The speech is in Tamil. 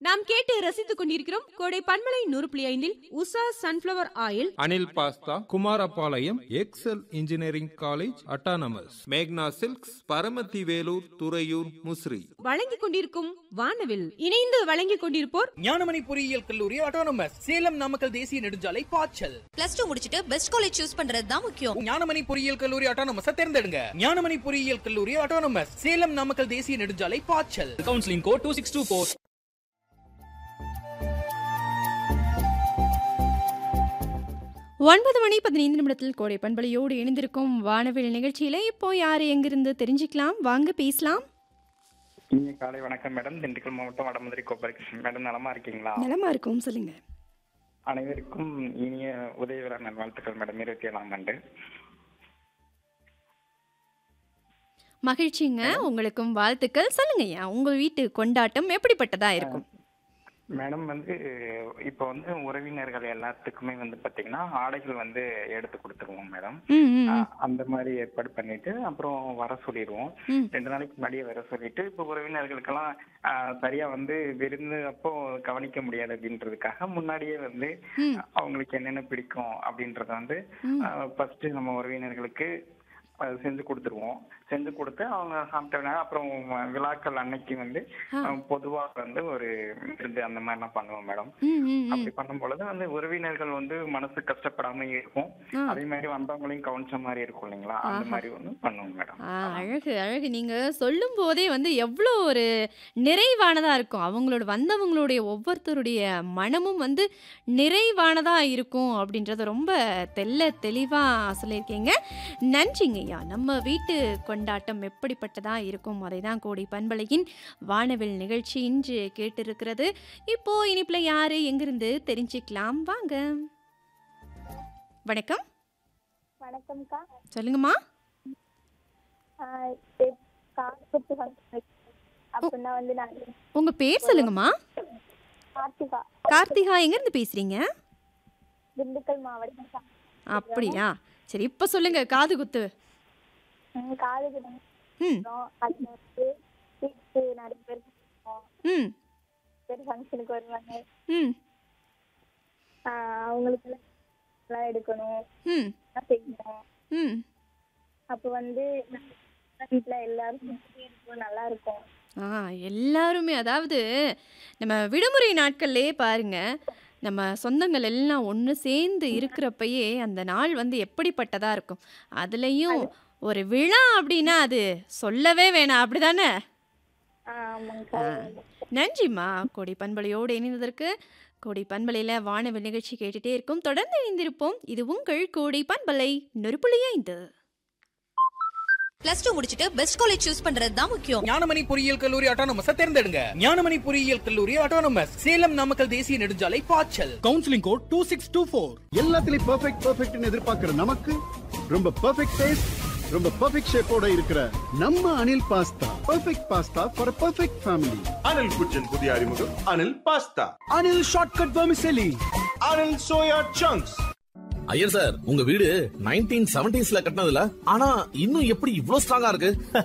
நாம் கேட்டு ரசித்துக் கொண்டிருக்கிறோம் கோடை பன்மலை நூறு புள்ளி ஐந்தில் Usha sunflower oil Anil pasta Kumarapalayam Excel engineering college autonomous மேக்னா சில்க்ஸ் பரமத்தி வேலூர் துறையூர் முசிறி வழங்கிக் கொண்டிருக்கும் வானவில் இணைந்து வழங்கிக் கொண்டிருப்போர் ஞானமணி பொறியியல் கல்லூரி ஆட்டோனமஸ் சேலம் நாமக்கல் தேசிய நெடுஞ்சாலை பாய்ச்சல் பிளஸ் டூ முடிச்சிட்டு பெஸ்ட் காலேஜ் சூஸ் பண்றது தான் முக்கியம் ஞானமணி பொறியியல் கல்லூரி ஆட்டோனமஸ் தேர்ந்தெடுங்க ஞானமணி பொறியியல் கல்லூரி ஆட்டோனமஸ் சேலம் நாமக்கல் தேசிய நெடுஞ்சாலை பாய்ச்சல் counselling code two six two four ஒன்பது மணி பதினைந்து நிமிடத்தில் கோடை பண்பலையோடு இணைந்திருக்கும் வானவில் நிகழ்ச்சியில இப்போ யார் எங்கிருந்து தெரிஞ்சுக்கலாம் வாங்க பேசலாம் இனிய காலை வணக்கம் மேடம் திண்டுக்கல் மாவட்டம் வடமதுரை கோபாலகிருஷ்ணன் மேடம் நலமா இருக்கீங்களா நலமா இருக்கும் சொல்லுங்க அனைவருக்கும் இனிய உதயவிழா நல்வாழ்த்துக்கள் மேடம் இருபத்தி ஏழாம் ஆண்டு மகிழ்ச்சிங்க உங்களுக்கும் வாழ்த்துக்கள் சொல்லுங்கய்யா உங்க வீட்டு கொண்டாட்டம் எப்படிப்பட்டதா இருக்கும் மேடம் வந்து இப்போ வந்து உறவினர்கள் எல்லாத்துக்குமே வந்து பாத்தீங்கன்னா ஆடைகள் வந்து எடுத்து கொடுத்துருவோம் மேடம் ம், ம், ம். அஹ் அந்த மாதிரி ஏற்பாடு பண்ணிட்டு அப்புறம் வர சொல்லிடுவோம் ம். ரெண்டு நாளைக்கு முன்னாடியே வர சொல்லிட்டு இப்போ உறவினர்களுக்கெல்லாம் அஹ், சரியா வந்து விருந்து அப்போ கவனிக்க முடியாது அப்படின்றதுக்காக முன்னாடியே வந்து ம். அவங்களுக்கு என்னென்ன பிடிக்கும் அப்படின்றத வந்து ஃபர்ஸ்ட் நம்ம உறவினர்களுக்கு அஹ், செஞ்சு கொடுத்துருவோம் செஞ்சு கொடுத்து அவங்க சாப்பிட்ட அப்புறம் விழாக்கள் அன்னைக்கு வந்து அஹ், பொதுவா வந்து ஒரு விருந்து அந்த மாதிரிலாம் பண்ணுவோம் மேடம் ம், ம், ம். அப்படி பண்ணும் பொழுது வந்து உறவினர்கள் வந்து மனசு கஷ்டப்படாம இருக்கும் ஆ. அதே மாதிரி வந்தவங்களையும் கவனிச்ச மாதிரி இருக்கும் இல்லைங்களா அந்த மாதிரி வந்து பண்ணுவோம் மேடம் ஆ, அழகு அழகு நீங்க சொல்லும் போதே வந்து எவ்வளோ ஒரு நிறைவானதா இருக்கும் அவங்களோட வந்தவங்களுடைய ஒவ்வொருத்தருடைய மனமும் வந்து நிறைவானதா இருக்கும் அப்படின்றத ரொம்ப தெல்ல தெளிவா சொல்லியிருக்கீங்க நன்றிங்கய்யா நம்ம வீட்டு கொண்டாட்டம் எப்படிப்பட்டதா இருக்கும் அதை தான் கோடி பண்பலையின் வானவில் நிகழ்ச்சி இன்று கேட்டிருக்கிறது இப்போ இனிப்புல யாரு எங்கிருந்து தெரிஞ்சுக்கலாம் வாங்க வணக்கம் வணக்கம்க்கா சொல்லுங்கம்மா ஆஹ் இது கார் குத்து ஃபங்க்ஷன் அப்படின்னா வந்து நான் உங்க பேர் சொல்லுங்கம்மா கார்த்திகா கார்த்திகா எங்கேருந்து பேசுறீங்க திண்டுக்கல் மாவட்டம் கா- அப்படியா சரி இப்போ சொல்லுங்க காது குத்து ம், காது ம் குத்துறோம் அது வந்து வீட்டுக்கு நிறைய பேர் கூப்பிடுவோம். ம் பேர் ஃபங்க்ஷனுக்கு வருவாங்க ம் ஆஹ் அவங்களுக்கு எல்லாம் எல்லாம் எடுக்கணும் ம் எல்லாம் செய்யணும் ம் அப்போ வந்து வீட்டில் எல்லாரும் இருக்கும் நல்லா இருக்கும் ஆ எல்லாருமே அதாவது நம்ம விடுமுறை நாட்கள்லே பாருங்க நம்ம சொந்தங்கள் எல்லாம் ஒன்று சேர்ந்து இருக்கிறப்பயே அந்த நாள் வந்து எப்படிப்பட்டதா இருக்கும் அதுலேயும் ஒரு விழா அப்படின்னா அது சொல்லவே வேணாம் அப்படிதானே ஆஹ் ஆமாங்கக்கா நன்றிம்மா கோடி பண்பலையோடு இணைந்ததற்கு கோடி பண்பலையில் வானவில் நிகழ்ச்சி கேட்டுட்டே இருக்கும் தொடர்ந்து இணைந்திருப்போம் இது உங்கள் கோடி பண்பலை நொறுப்புள்ளி ஐந்து பிளஸ் டூ முடிச்சிட்டு பெஸ்ட் காலேஜ் சூஸ் பண்றது தான் முக்கியம் ஞானமணி பொறியியல் கல்லூரி ஆட்டோனமஸ் தேர்ந்தெடுங்க ஞானமணி பொறியியல் கல்லூரி ஆட்டோனமஸ் சேலம் நாமக்கல் தேசிய நெடுஞ்சாலை பாய்ச்சல் counselling code two six two four எல்லாத்துலயும் பெர்ஃபெக்ட் பெர்ஃபெக்ட்னு எதிர்பார்க்கிற நமக்கு ரொம்ப பெர்ஃபெக்ட் டேஸ்ட் ரொம்ப பெர்ஃபெக்ட் ஷேப்போட இருக்கிற நம்ம Anil pasta perfect pasta for perfect family Anil kitchen புதிய அறிமுகம் Anil pasta Anil shortcut vermicelli Anil soya chunks Iyer sir உங்க வீடு நைன்டீன் செவன்டிஸ்ல கட்டினதுல ஆனா இன்னும் எப்படி இவ்ளோ ஸ்ட்ராங்கா இருக்கு